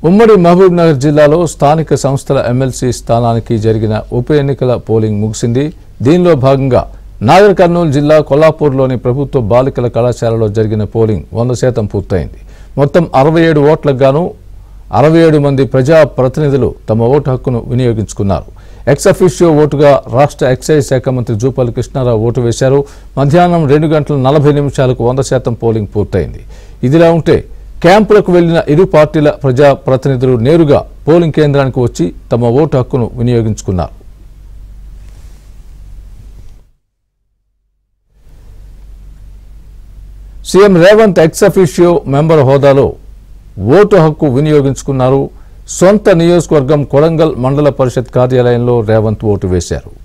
ఉమ్మడి మహబూబ్ నగర్ జిల్లాలో స్థానిక సంస్థల ఎమ్మెల్సీ స్థానానికి జరిగిన ఉప ఎన్నికల పోలింగ్ ముగిసింది దీనిలో భాగంగా నాగర్ కర్నూలు జిల్లా కొల్లాపూర్లోని ప్రభుత్వ బాలికల కళాశాలలో జరిగిన పోలింగ్ వంద శాతం పూర్తయింది మొత్తం అరవై ఏడు ఓట్లకు గాను అరవై ఏడు మంది ప్రజా ప్రతినిధులు తమ ఓటు హక్కును వినియోగించుకున్నారు ఎక్స్ అఫీషియో ఓటుగా రాష్ట్ర ఎక్సైజ్ శాఖ మంత్రి జూపల్లి కృష్ణారావు ఓటు వేశారు మధ్యాహ్నం రెండు గంటల నలభై నిమిషాలకు వంద శాతం పోలింగ్ పూర్తయింది ఇదిలా ఉంటే క్యాంపులకు వెళ్లిన ఇరు పార్టీల ప్రజా ప్రతినిధులు నేరుగా పోలింగ్ కేంద్రానికి వచ్చి తమ ఓటు హక్కును వినియోగించుకున్నారు CM Revanth ex officio member హోదాలో ఓటు హక్కు వినియోగించుకున్నారు సొంత నియోజకవర్గం కొడంగల్ మండల పరిషత్ కార్యాలయంలో రేవంత్ ఓటు వేశారు